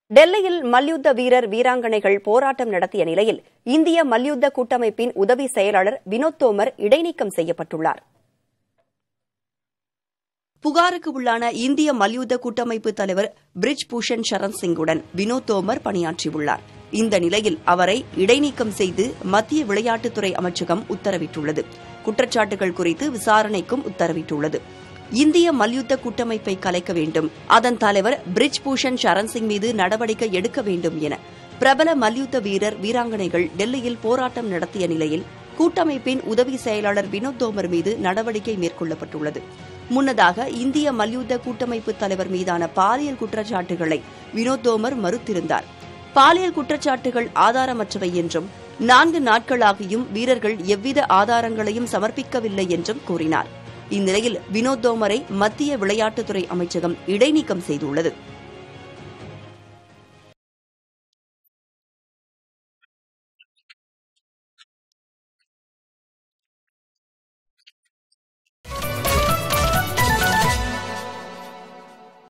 டெல்லியில் மல்யுத்த வீரர் வீராங்கனைகள் போராட்டம் நடத்திய நிலையில் இந்திய மல்யுத்த கூட்டமைப்பின் உதவி செயலாளர் வினோத் தோமர் இடைநீக்கம் செய்யப்பட்டுள்ளார் புகாருக்கு உள்ளான இந்திய மல்யுத்த கூட்டமைப்பு தலைவர் பிரிஜ் பூஷன் சரண் சிங்குடன் வினோத் தோமர் பணியாற்றியுள்ளார் இந்த நிலையில் அவரை இடைநீக்கம் செய்து மத்திய விளையாட்டுத்துறை அமைச்சகம் உத்தரவிட்டுள்ளது குற்றச்சாட்டுகள் குறித்து விசாரணைக்கும் உத்தரவிட்டுள்ளது இந்திய மல்யுத்த கூட்டமைப்பை கலைக்க வேண்டும் அதன் தலைவர் பிரிஜ் பூஷன் சரண் சிங் மீது நடவடிக்கை எடுக்க வேண்டும் என பிரபல மல்யுத்த வீரர் வீராங்கனைகள் டெல்லியில் போராட்டம் நடத்திய நிலையில் கூட்டமைப்பின் உதவி செயலாளர் வினோத் தோமர் மீது நடவடிக்கை மேற்கொள்ளப்பட்டுள்ளது முன்னதாக இந்திய மல்யுத்த கூட்டமைப்பு தலைவர் மீதான பாலியல் குற்றச்சாட்டுகளை வினோத் தோமர் மறுத்திருந்தார் பாலியல் குற்றச்சாட்டுகள் ஆதாரமற்றவை என்றும் நான்கு நாட்களாகியும் வீரர்கள் எவ்வித ஆதாரங்களையும் சமர்ப்பிக்கவில்லை என்றும் கூறினார் இந்நிலையில் வினோத் தோமரை மத்திய விளையாட்டுத்துறை அமைச்சகம் இடைநீக்கம் செய்துள்ளது